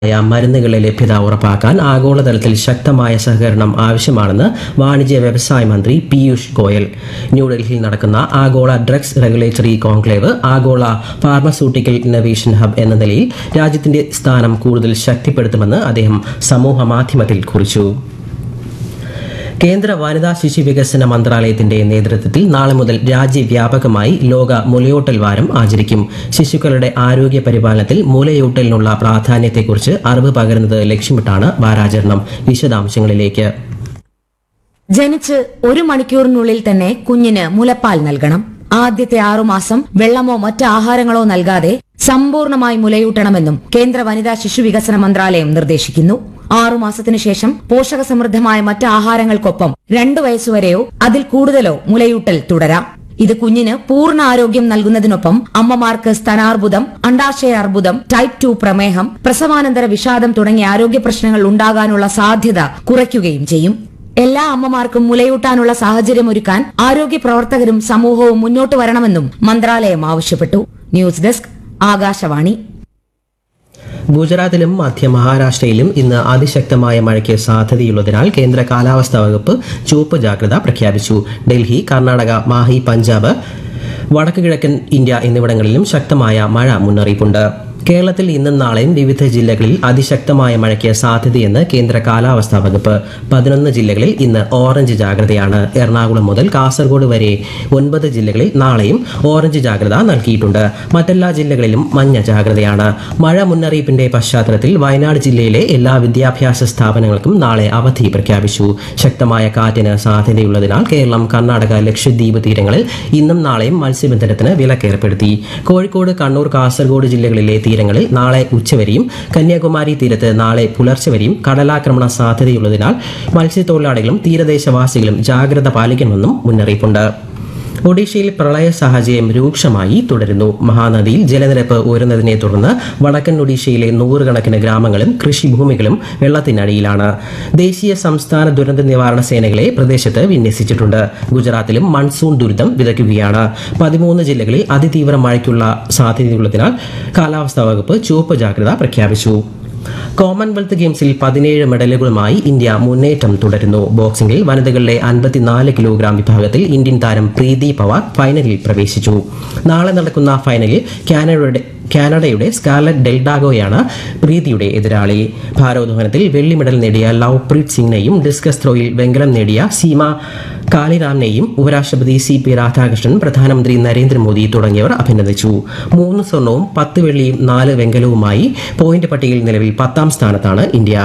ായ മരുന്നുകളുടെ ലഭ്യത ഉറപ്പാക്കാൻ ആഗോളതലത്തിൽ ശക്തമായ സഹകരണം ആവശ്യമാണെന്ന് വാണിജ്യ വ്യവസായ മന്ത്രി പീയൂഷ് ഗോയൽ ന്യൂഡൽഹിയിൽ നടക്കുന്ന ആഗോള ഡ്രഗ്സ് റെഗുലേറ്ററി കോൺക്ലേവ് ആഗോള ഫാർമസ്യൂട്ടിക്കൽ ഇന്നവേഷൻ ഹബ് എന്ന നിലയിൽ രാജ്യത്തിന്റെ സ്ഥാനം കൂടുതൽ ശക്തിപ്പെടുത്തുമെന്ന് അദ്ദേഹം സമൂഹ മാധ്യമത്തിൽ കുറിച്ചു കേന്ദ്ര വനിതാ ശിശു വികസന മന്ത്രാലയത്തിന്റെ നേതൃത്വത്തിൽ നാളെ മുതൽ രാജ്യവ്യാപകമായി ലോക മുലയൂട്ടൽ വാരം ആചരിക്കും ശിശുക്കളുടെ ആരോഗ്യ പരിപാലനത്തിൽ മുലയൂട്ടലിനുള്ള പ്രാധാന്യത്തെക്കുറിച്ച് അറിവ് പകരുന്നത് ലക്ഷ്യമിട്ടാണ് വാരാചരണം വിശദാംശങ്ങളിലേക്ക് ജനിച്ച് ഒരു മണിക്കൂറിനുള്ളിൽ തന്നെ കുഞ്ഞിന് മുലപ്പാൽ നൽകണം ആദ്യത്തെ ആറുമാസം വെള്ളമോ മറ്റ് ആഹാരങ്ങളോ നൽകാതെ സമ്പൂർണമായി മുലയൂട്ടണമെന്നും കേന്ദ്ര വനിതാ ശിശു വികസന മന്ത്രാലയം നിർദ്ദേശിക്കുന്നു ആറുമാസത്തിനു ശേഷം പോഷകസമൃദ്ധമായ മറ്റ് ആഹാരങ്ങൾക്കൊപ്പം രണ്ടു വയസ്സുവരെയോ അതിൽ കൂടുതലോ മുലയൂട്ടൽ തുടരാം ഇത് കുഞ്ഞിന് പൂർണ്ണ ആരോഗ്യം നൽകുന്നതിനൊപ്പം അമ്മമാർക്ക് സ്തനാർബുദം അണ്ടാശയ അർബുദം ടൈപ്പ് ടു പ്രമേഹം പ്രസവാനന്തര വിഷാദം തുടങ്ങിയ ആരോഗ്യ പ്രശ്നങ്ങൾ ഉണ്ടാകാനുള്ള സാധ്യത കുറയ്ക്കുകയും ചെയ്യും എല്ലാ അമ്മമാർക്കും മുലയൂട്ടാനുള്ള സാഹചര്യമൊരുക്കാൻ ആരോഗ്യ പ്രവർത്തകരും സമൂഹവും മുന്നോട്ട് വരണമെന്നും മന്ത്രാലയം ആവശ്യപ്പെട്ടു ന്യൂസ് ഡെസ്ക് ആകാശവാണി ഗുജറാത്തിലും മധ്യ മഹാരാഷ്ട്രയിലും ഇന്ന് അതിശക്തമായ മഴയ്ക്ക് സാധ്യതയുള്ളതിനാൽ കേന്ദ്ര കാലാവസ്ഥാ വകുപ്പ് ചുവപ്പ് ജാഗ്രത പ്രഖ്യാപിച്ചു ഡൽഹി കർണാടക മാഹി പഞ്ചാബ് വടക്ക് കിഴക്കൻ ഇന്ത്യ എന്നിവിടങ്ങളിലും ശക്തമായ മഴ മുന്നറിയിപ്പുണ്ട് കേരളത്തിൽ ഇന്നും നാളെയും വിവിധ ജില്ലകളിൽ അതിശക്തമായ മഴയ്ക്ക് സാധ്യതയെന്ന് കേന്ദ്ര കാലാവസ്ഥാ വകുപ്പ് പതിനൊന്ന് ജില്ലകളിൽ ഇന്ന് ഓറഞ്ച് ജാഗ്രതയാണ് എറണാകുളം മുതൽ കാസർഗോഡ് വരെ ഒൻപത് ജില്ലകളിൽ നാളെയും ഓറഞ്ച് ജാഗ്രത നൽകിയിട്ടുണ്ട് മറ്റെല്ലാ ജില്ലകളിലും മഞ്ഞ ജാഗ്രതയാണ് മഴ മുന്നറിയിപ്പിന്റെ പശ്ചാത്തലത്തിൽ വയനാട് ജില്ലയിലെ എല്ലാ വിദ്യാഭ്യാസ സ്ഥാപനങ്ങൾക്കും നാളെ അവധി പ്രഖ്യാപിച്ചു ശക്തമായ കാറ്റിന് സാധ്യതയുള്ളതിനാൽ കേരളം കർണാടക ലക്ഷദ്വീപ് തീരങ്ങളിൽ ഇന്നും നാളെയും മത്സ്യബന്ധനത്തിന് വിലക്കേർപ്പെടുത്തി കോഴിക്കോട് കണ്ണൂർ കാസർഗോഡ് ജില്ലകളിലെ തീരങ്ങളിൽ നാളെ ഉച്ചവരെയും കന്യാകുമാരി തീരത്ത് നാളെ പുലർച്ചെ വരെയും കടലാക്രമണ സാധ്യതയുള്ളതിനാൽ മത്സ്യത്തൊഴിലാളികളും തീരദേശവാസികളും ജാഗ്രത പാലിക്കണമെന്നും മുന്നറിയിപ്പുണ്ട് ഒഡീഷയിൽ പ്രളയ സാഹചര്യം രൂക്ഷമായി തുടരുന്നു മഹാനദിയിൽ ജലനിരപ്പ് ഉയർന്നതിനെ തുടർന്ന് വടക്കൻ ഒഡീഷയിലെ നൂറുകണക്കിന് ഗ്രാമങ്ങളും കൃഷിഭൂമികളും വെള്ളത്തിനടിയിലാണ് ദേശീയ സംസ്ഥാന ദുരന്ത നിവാരണ സേനകളെ പ്രദേശത്ത് വിന്യസിച്ചിട്ടുണ്ട് ഗുജറാത്തിലും മൺസൂൺ ദുരിതം വിതയ്ക്കുകയാണ് പതിമൂന്ന് ജില്ലകളിൽ അതിതീവ്ര മഴയ്ക്കുള്ള സാധ്യതയുള്ളതിനാൽ കാലാവസ്ഥാ വകുപ്പ് ചുവപ്പ് ജാഗ്രത പ്രഖ്യാപിച്ചു കോമൺവെൽത്ത് ഗെയിംസിൽ പതിനേഴ് മെഡലുകളുമായി ഇന്ത്യ മുന്നേറ്റം തുടരുന്നു ബോക്സിംഗിൽ വനിതകളുടെ അൻപത്തിനാല് കിലോഗ്രാം വിഭാഗത്തിൽ ഇന്ത്യൻ താരം പ്രീതി പവാർ ഫൈനലിൽ പ്രവേശിച്ചു നാളെ നടക്കുന്ന ഫൈനലിൽ കാനഡയുടെ കാനഡയുടെ സ്കാർലറ്റ് ഡെൽഡാഗോയാണ് പ്രീതിയുടെ എതിരാളി ഭാരോദ്വഹനത്തിൽ വെള്ളി മെഡൽ നേടിയ ലവ്പ്രീത് സിംഗിനെയും ഡിസ്കസ് ത്രോയിൽ വെങ്കലം നേടിയ സീമ കാളിറാമിനെയും ഉപരാഷ്ട്രപതി സി പി രാധാകൃഷ്ണൻ പ്രധാനമന്ത്രി നരേന്ദ്രമോദി തുടങ്ങിയവർ അഭിനന്ദിച്ചു മൂന്ന് സ്വർണവും പത്ത് വെള്ളിയും നാല് വെങ്കലവുമായി പോയിന്റ് പട്ടികയിൽ നിലവിൽ പത്താം സ്ഥാനത്താണ് ഇന്ത്യ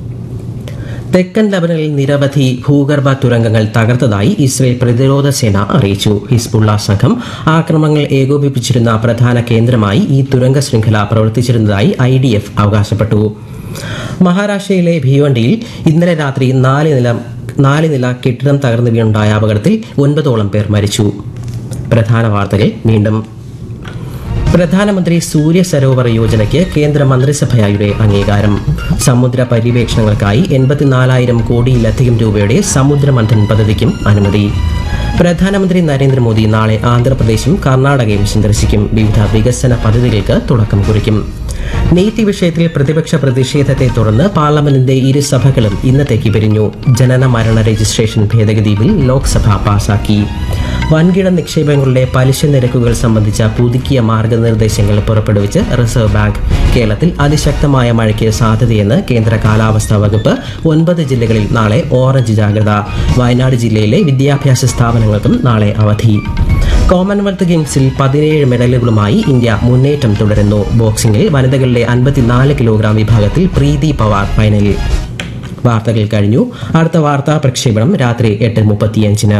തെക്കൻ ലബനനിൽ നിരവധി ഭൂഗർഭ തുരങ്കങ്ങൾ തകർത്തതായി ഇസ്രയേൽ പ്രതിരോധ സേന അറിയിച്ചു ഹിസ്ബുള്ള സംഘം ആക്രമണങ്ങൾ ഏകോപിപ്പിച്ചിരുന്ന പ്രധാന കേന്ദ്രമായി ഈ തുരങ്ക ശൃംഖല പ്രവർത്തിച്ചിരുന്നതായി ഐ ഡി എഫ് അവകാശപ്പെട്ടു മഹാരാഷ്ട്രയിലെ ഭീവണ്ടിയിൽ ഇന്നലെ രാത്രി നാല് നില നാല് നില കെട്ടിടം തകർന്നു വീണുണ്ടായ അപകടത്തിൽ ഒൻപതോളം പേർ മരിച്ചു പ്രധാന വാർത്തകൾ വീണ്ടും പ്രധാനമന്ത്രി സൂര്യ സരോവർ യോജനയ്ക്ക് കേന്ദ്ര മന്ത്രിസഭയുടെ അംഗീകാരം സമുദ്ര പര്യവേക്ഷണങ്ങൾക്കായി എൺപത്തിനാലായിരം കോടിയിലധികം രൂപയുടെ സമുദ്രമന്ഥൻ പദ്ധതിക്കും അനുമതി പ്രധാനമന്ത്രി നരേന്ദ്രമോദി നാളെ ആന്ധ്രാപ്രദേശും കർണാടകയും സന്ദർശിക്കും വിവിധ വികസന പദ്ധതികൾക്ക് തുടക്കം കുറിക്കും നീതി വിഷയത്തിൽ പ്രതിപക്ഷ പ്രതിഷേധത്തെ തുടർന്ന് പാർലമെന്റിന്റെ ഇരുസഭകളും ഇന്നത്തേക്ക് പിരിഞ്ഞു ജനന മരണ രജിസ്ട്രേഷൻ ഭേദഗതി ബിൽ ലോക്സഭ പാസാക്കി വൻകിട നിക്ഷേപങ്ങളുടെ പലിശ നിരക്കുകൾ സംബന്ധിച്ച പുതുക്കിയ മാർഗനിർദ്ദേശങ്ങൾ പുറപ്പെടുവിച്ച് റിസർവ് ബാങ്ക് കേരളത്തിൽ അതിശക്തമായ മഴയ്ക്ക് സാധ്യതയെന്ന് കേന്ദ്ര കാലാവസ്ഥാ വകുപ്പ് ഒൻപത് ജില്ലകളിൽ നാളെ ഓറഞ്ച് ജാഗ്രത വയനാട് ജില്ലയിലെ വിദ്യാഭ്യാസ സ്ഥാപനങ്ങൾക്കും നാളെ അവധി കോമൺവെൽത്ത് ഗെയിംസിൽ പതിനേഴ് മെഡലുകളുമായി ഇന്ത്യ മുന്നേറ്റം തുടരുന്നു ബോക്സിംഗിൽ വനിതകളുടെ അൻപത്തിനാല് കിലോഗ്രാം വിഭാഗത്തിൽ പ്രീതി പവാർ ഫൈനലിൽ വാർത്തകൾ കഴിഞ്ഞു അടുത്ത വാർത്താ പ്രക്ഷേപണം രാത്രി എട്ട് മുപ്പത്തിയഞ്ചിന്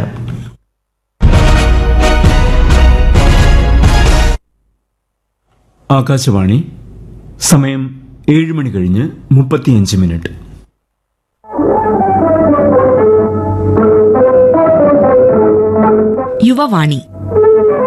ആകാശവാണി സമയം ഏഴ് മണി കഴിഞ്ഞ് മുപ്പത്തിയഞ്ച് മിനിറ്റ് യുവവാണി